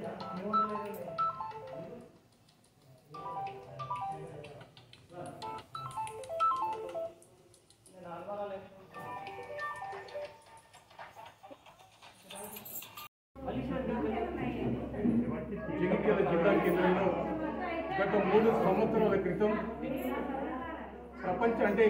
జగిత్యాల జిల్లా కేంద్రంలో గత మూడు సంవత్సరాల క్రితం ప్రపంచ అంటే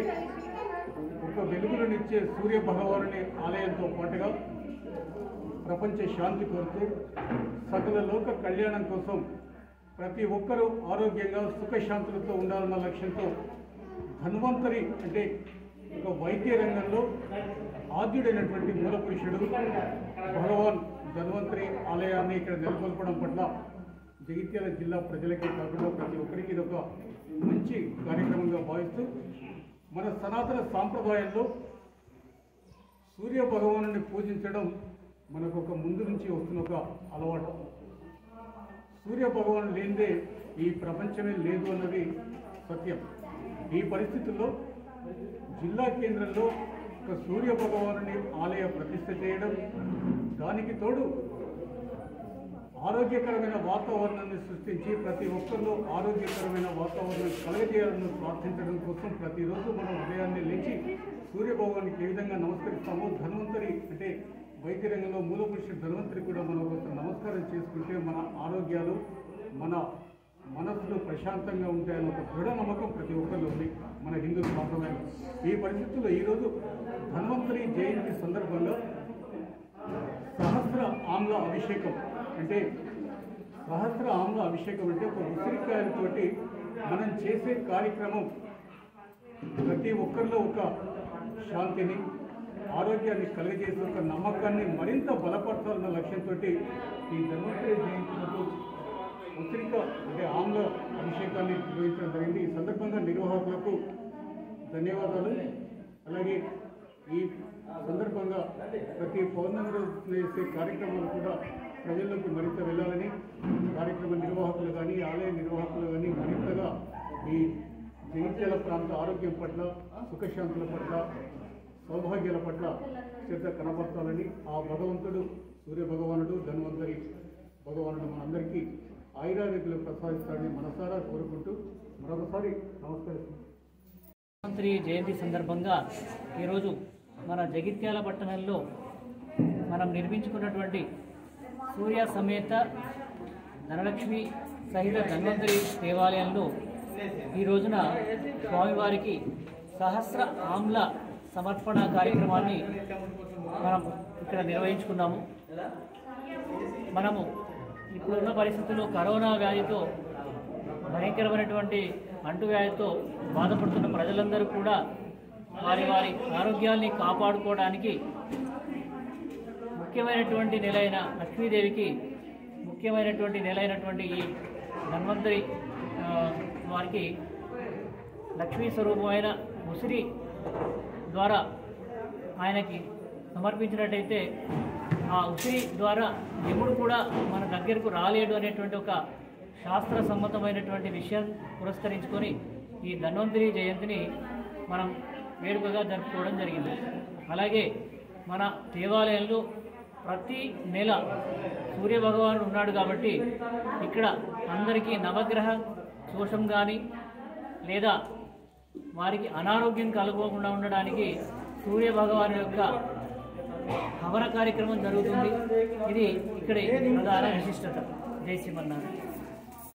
ఒక వెలుగులనిచ్చే సూర్య భగవానుని ఆలయంతో పాటుగా ప్రపంచ శాంతి కోరుతూ సకల లోక కళ్యాణం కోసం ప్రతి ఒక్కరూ ఆరోగ్యంగా సుఖశాంతులతో ఉండాలన్న లక్ష్యంతో ధన్వంతరి అంటే ఒక వైద్య రంగంలో ఆద్యుడైనటువంటి మూల పురుషుడు భగవాన్ ధన్వంతరి ఆలయాన్ని ఇక్కడ నెలకొల్పడం పట్ల జగిత్యాల జిల్లా ప్రజలకే కాకుండా ప్రతి ఒక్కరికి ఇది ఒక మంచి కార్యక్రమంగా భావిస్తూ మన సనాతన సాంప్రదాయంలో సూర్య భగవాను పూజించడం మనకు ఒక ముందు నుంచి వస్తున్న ఒక అలవాటు సూర్య భగవాను లేనిదే ఈ ప్రపంచమే లేదు అన్నది సత్యం ఈ పరిస్థితుల్లో జిల్లా కేంద్రంలో ఒక సూర్య భగవానుని ఆలయ ప్రతిష్ఠ చేయడం దానికి తోడు ఆరోగ్యకరమైన వాతావరణాన్ని సృష్టించి ప్రతి ఒక్కరిలో ఆరోగ్యకరమైన వాతావరణం కలగజేయాలని ప్రార్థించడం కోసం ప్రతిరోజు మనం ఉదయాన్నే లేచి సూర్య భగవానికి ఏ విధంగా నమస్కరిస్తామో ధన్వంతరి అంటే వైద్య రంగంలో మూలపురుషుడు ధన్వంతరి కూడా మనం ఒక నమస్కారం చేసుకుంటే మన ఆరోగ్యాలు మన మనస్సులు ప్రశాంతంగా ఉంటాయన్న ఒక దృఢ నమ్మకం ప్రతి ఒక్కరిలో ఉంది మన హిందూ సాంప్రదాయం ఈ పరిస్థితుల్లో ఈరోజు ధన్వంతరి జయంతి సందర్భంగా సహస్ర ఆమ్ల అభిషేకం అంటే సహస్ర ఆమ్ల అభిషేకం అంటే ఒక ఉసిరికాయలతోటి మనం చేసే కార్యక్రమం ప్రతి ఒక్కరిలో ఒక శాంతిని ఆరోగ్యాన్ని కలిగజేసే ఒక నమ్మకాన్ని మరింత బలపరచాలన్న లక్ష్యంతో ఈ ధన్వంతరి జయంతి రోజు ఉసిరిక అంటే ఆమ్ల అభిషేకాన్ని నిర్వహించడం జరిగింది ఈ సందర్భంగా నిర్వాహకులకు ధన్యవాదాలు అలాగే ఈ సందర్భంగా ప్రతి పౌర్ణమి రోజు చేసే కార్యక్రమాలు కూడా ప్రజల్లోకి మరింత వెళ్ళాలని కార్యక్రమ నిర్వాహకులు కానీ ఆలయ నిర్వాహకులు కానీ మరింతగా ఈ జగిత్యాల ప్రాంత ఆరోగ్యం పట్ల సుఖశాంతుల పట్ల సౌభాగ్యాల పట్ల శ్రద్ధ కనపరచాలని ఆ భగవంతుడు సూర్య భగవానుడు ధన్వంతరి భగవానుడు మనందరికీ ఆయురారోగ్యాలు ప్రసాదిస్తాడని మనసారా కోరుకుంటూ మరొకసారి నమస్కరిస్తున్నాను ముఖ్యమంత్రి జయంతి సందర్భంగా ఈరోజు మన జగిత్యాల పట్టణంలో మనం నిర్మించుకున్నటువంటి సూర్య సమేత ధనలక్ష్మి సహిత ధన్వంతరి దేవాలయంలో ఈ రోజున స్వామివారికి సహస్ర ఆమ్ల సమర్పణ కార్యక్రమాన్ని మనం ఇక్కడ నిర్వహించుకున్నాము మనము ఇప్పుడున్న పరిస్థితుల్లో కరోనా వ్యాధితో భయంకరమైనటువంటి అంటువ్యాధితో బాధపడుతున్న ప్రజలందరూ కూడా వారి వారి ఆరోగ్యాల్ని కాపాడుకోవడానికి ముఖ్యమైనటువంటి నెల అయిన లక్ష్మీదేవికి ముఖ్యమైనటువంటి నెల అయినటువంటి ఈ ధన్వంతరి ఆ, వారికి లక్ష్మీ స్వరూపమైన ఉసిరి ద్వారా ఆయనకి సమర్పించినట్టయితే ఆ ఉసిరి ద్వారా యముడు కూడా మన దగ్గరకు రాలేడు అనేటువంటి ఒక శాస్త్ర సమ్మతమైనటువంటి విషయం పురస్కరించుకొని ఈ ధన్వంతరి జయంతిని మనం వేడుకగా జరుపుకోవడం జరిగింది అలాగే మన దేవాలయంలో ప్రతి నెల సూర్య భగవానుడు ఉన్నాడు కాబట్టి ఇక్కడ అందరికీ నవగ్రహ దోషం కానీ లేదా వారికి అనారోగ్యం కలుగకుండా ఉండడానికి సూర్య భగవాను యొక్క హవన కార్యక్రమం జరుగుతుంది ఇది ఇక్కడ ప్రధాన విశిష్టత జై శ్రీమన్నారాయణ